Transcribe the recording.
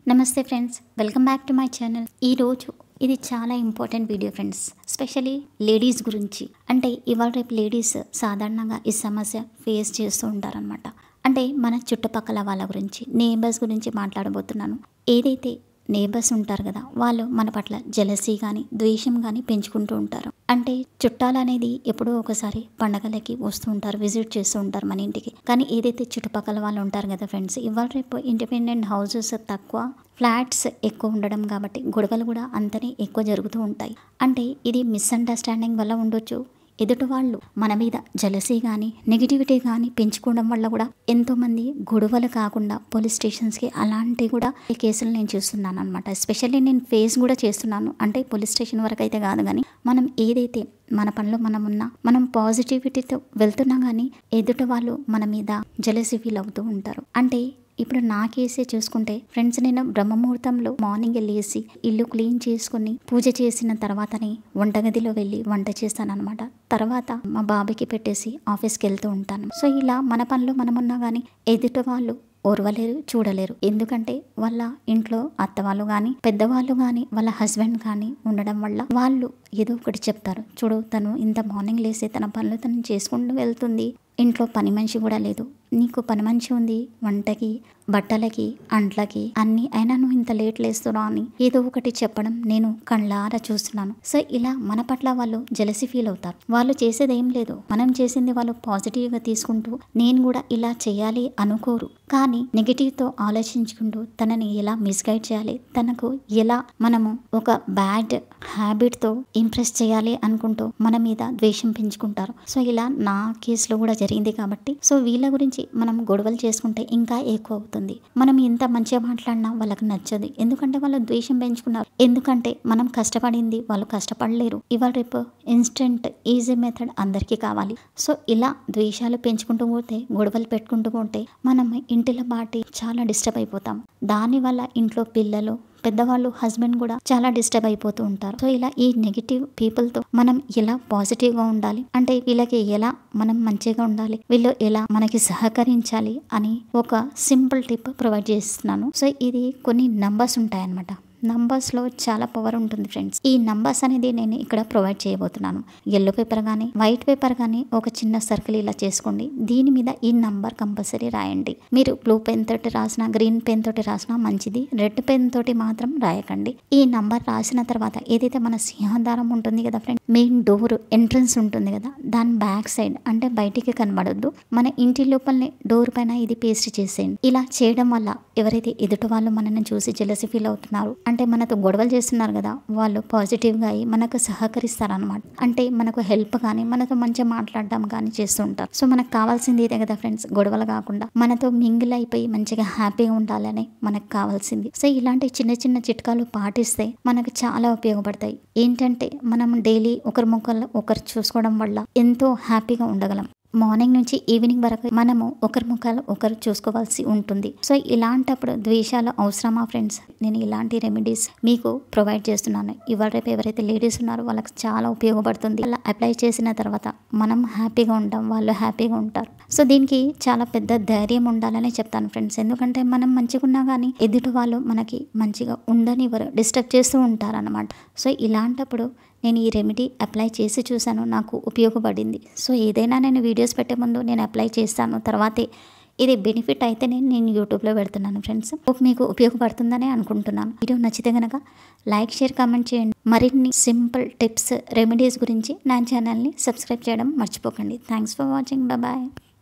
నమస్తే friends welcome back to my channel ఈరోజు ఇది చాలా important video friends specially ladies గురించి అంటే ఇవాళ రేపు లేడీస్ సాధారణంగా ఈ సమస్య ఫేస్ చేస్తూ ఉంటారనమాట అంటే మన చుట్టుపక్కల వాళ్ళ గురించి నేబర్స్ గురించి మాట్లాడబోతున్నాను ఏదైతే నేబర్స్ ఉంటారు కదా వాళ్ళు మన పట్ల జలసీ కానీ ద్వేషం కానీ పెంచుకుంటూ ఉంటారు అంటే చుట్టాలు అనేది ఎప్పుడో ఒకసారి పండగలకి వస్తూ ఉంటారు విజిట్ చేస్తూ ఉంటారు మన ఇంటికి కానీ ఏదైతే చుట్టుపక్కల వాళ్ళు ఉంటారు కదా ఫ్రెండ్స్ ఇవాళ రేపు ఇండిపెండెంట్ హౌసెస్ తక్కువ ఫ్లాట్స్ ఎక్కువ ఉండడం కాబట్టి గొడవలు కూడా అంతనే ఎక్కువ జరుగుతూ ఉంటాయి అంటే ఇది మిస్అండర్స్టాండింగ్ వల్ల ఉండొచ్చు ఎదుటి వాళ్ళు మన మీద జలసీ కానీ నెగిటివిటీ కానీ పెంచుకోవడం వల్ల కూడా ఎంతోమంది గొడవలు కాకుండా పోలీస్ స్టేషన్స్కి అలాంటివి కూడా ఈ కేసులు నేను చూస్తున్నాను అనమాట ఎస్పెషల్లీ నేను ఫేస్ కూడా చేస్తున్నాను అంటే పోలీస్ స్టేషన్ వరకు అయితే కాదు కానీ మనం ఏదైతే మన పనిలో మనం ఉన్నా మనం పాజిటివిటీతో వెళ్తున్నా కానీ ఎదుటి వాళ్ళు మన మీద జలసీ ఫీల్ అవుతూ ఉంటారు అంటే ఇప్పుడు నా కేసే చూసుకుంటే ఫ్రెండ్స్ నేను బ్రహ్మముహూర్తంలో మార్నింగ్ లేసి ఇల్లు క్లీన్ చేసుకుని పూజ చేసిన తర్వాతనే వంటగదిలో వెళ్ళి వంట చేస్తానన్నమాట తర్వాత మా బాబుకి పెట్టేసి ఆఫీస్కి వెళ్తూ ఉంటాను సో ఇలా మన పనిలో మనమున్నా కానీ ఎదుటి వాళ్ళు ఓర్వలేరు చూడలేరు ఎందుకంటే వాళ్ళ ఇంట్లో అత్త వాళ్ళు కానీ పెద్దవాళ్ళు కానీ వాళ్ళ హస్బెండ్ కానీ ఉండడం వల్ల వాళ్ళు ఏదో ఒకటి చెప్తారు చూడు తను ఇంత మార్నింగ్ లేసి తన పనులు తను చేసుకుంటూ వెళ్తుంది ఇంట్లో పని మనిషి కూడా లేదు నీకు పని మనిషి ఉంది వంటకి బట్టలకి అంట్లకి అన్ని అయినా నువ్వు ఇంత లేట్ లేస్తున్నావు అని ఏదో ఒకటి చెప్పడం నేను కళ్ళారా చూస్తున్నాను సో ఇలా మన పట్ల వాళ్ళు జలసి ఫీల్ అవుతారు వాళ్ళు చేసేది ఏం లేదు మనం చేసింది వాళ్ళు పాజిటివ్ గా తీసుకుంటూ నేను కూడా ఇలా చేయాలి అనుకోరు కానీ నెగిటివ్ తో ఆలోచించుకుంటూ తనని ఎలా మిస్గైడ్ చేయాలి తనకు ఎలా మనము ఒక బ్యాడ్ హ్యాబిట్ తో ఇంప్రెస్ చేయాలి అనుకుంటూ మన మీద ద్వేషం పెంచుకుంటారు సో ఇలా నా కేసులో కూడా జరిగింది కాబట్టి సో వీళ్ళ గురించి మనం గొడవలు చేసుకుంటే ఇంకా ఎక్కువ అవుతుంది మనం ఎంత మంచిగా మాట్లాడినా వాళ్ళకి నచ్చదు ఎందుకంటే వాళ్ళు ద్వేషం పెంచుకున్నారు ఎందుకంటే మనం కష్టపడింది వాళ్ళు కష్టపడలేరు ఇవాళ రేపు ఇన్స్టెంట్ ఈజీ మెథడ్ అందరికీ కావాలి సో ఇలా ద్వేషాలు పెంచుకుంటూ పోతే గొడవలు పెట్టుకుంటూ పోతే మనం ఇంటిలో బాటి చాలా డిస్టర్బ్ అయిపోతాం దానివల్ల ఇంట్లో పిల్లలు పెద్దవాళ్ళు హస్బెండ్ కూడా చాలా డిస్టర్బ్ అయిపోతూ ఉంటారు సో ఇలా ఈ నెగిటివ్ పీపుల్ తో మనం ఎలా పాజిటివ్ గా ఉండాలి అంటే వీళ్ళకి ఎలా మనం మంచిగా ఉండాలి వీళ్ళు ఎలా మనకి సహకరించాలి అని ఒక సింపుల్ టిప్ ప్రొవైడ్ చేస్తున్నాను సో ఇది కొన్ని నంబర్స్ ఉంటాయన్నమాట నంబర్స్ లో చాలా పవర్ ఉంటుంది ఫ్రెండ్స్ ఈ నంబర్స్ అనేది నేను ఇక్కడ ప్రొవైడ్ చేయబోతున్నాను ఎల్లో పేపర్ కానీ వైట్ పేపర్ కానీ ఒక చిన్న సర్కిల్ ఇలా చేసుకోండి దీని మీద ఈ నంబర్ కంపల్సరీ రాయండి మీరు బ్లూ పెన్ తోటి రాసినా గ్రీన్ పెన్ తోటి రాసినా మంచిది రెడ్ పెన్ తోటి మాత్రం రాయకండి ఈ నంబర్ రాసిన తర్వాత ఏదైతే మన సింహదారం ఉంటుంది కదా ఫ్రెండ్ మెయిన్ డోర్ ఎంట్రన్స్ ఉంటుంది కదా దాని బ్యాక్ సైడ్ అంటే బయటికి కనబడొద్దు మన ఇంటి లోపలనే డోర్ పైన ఇది పేస్ట్ చేసేయండి ఇలా చేయడం వల్ల ఎవరైతే ఎదుటి వాళ్ళు మనల్ని చూసి జలసి ఫీల్ అవుతున్నారు అంటే మనతో గొడవలు చేస్తున్నారు కదా వాళ్ళు పాజిటివ్గా అయ్యి మనకు సహకరిస్తారనమాట అంటే మనకు హెల్ప్ కానీ మనతో మంచిగా మాట్లాడడం కానీ చేస్తూ ఉంటారు సో మనకు కావాల్సింది ఇదే కదా ఫ్రెండ్స్ గొడవలు కాకుండా మనతో మింగిల్ అయిపోయి మంచిగా హ్యాపీగా ఉండాలని మనకు కావాల్సింది సో ఇలాంటి చిన్న చిన్న చిట్కాలు పాటిస్తే మనకు చాలా ఉపయోగపడతాయి ఏంటంటే మనం డైలీ ఒకరి ముఖాలు ఒకరు చూసుకోవడం వల్ల ఎంతో హ్యాపీగా ఉండగలం మార్నింగ్ నుంచి ఈవినింగ్ వరకు మనము ఒకరి ముఖాలు ఒకరు చూసుకోవాల్సి ఉంటుంది సో ఇలాంటప్పుడు ద్వేషాలు అవసరమా ఫ్రెండ్స్ నేను ఇలాంటి రెమెడీస్ మీకు ప్రొవైడ్ చేస్తున్నాను ఇవాళ రేపు ఎవరైతే లేడీస్ ఉన్నారో వాళ్ళకి చాలా ఉపయోగపడుతుంది అలా అప్లై చేసిన తర్వాత మనం హ్యాపీగా ఉంటాం వాళ్ళు హ్యాపీగా ఉంటారు సో దీనికి చాలా పెద్ద ధైర్యం ఉండాలని చెప్తాను ఫ్రెండ్స్ ఎందుకంటే మనం మంచిగా ఉన్నా కానీ ఎదుటి వాళ్ళు మనకి మంచిగా ఉండనివ్వరు డిస్టర్బ్ చేస్తూ ఉంటారు అనమాట సో ఇలాంటప్పుడు నేను ఈ రెమెడీ అప్లై చేసి చూశాను నాకు ఉపయోగపడింది సో ఏదైనా నేను వీడియోస్ పెట్టే ముందు నేను అప్లై చేస్తాను తర్వాతే ఇది బెనిఫిట్ అయితే నేను నేను యూట్యూబ్లో పెడుతున్నాను ఫ్రెండ్స్ మీకు ఉపయోగపడుతుందని అనుకుంటున్నాను వీడియో నచ్చితే కనుక లైక్ షేర్ కామెంట్ చేయండి మరిన్ని సింపుల్ టిప్స్ రెమెడీస్ గురించి నా ఛానల్ని సబ్స్క్రైబ్ చేయడం మర్చిపోకండి థ్యాంక్స్ ఫర్ వాచింగ్ బాయ్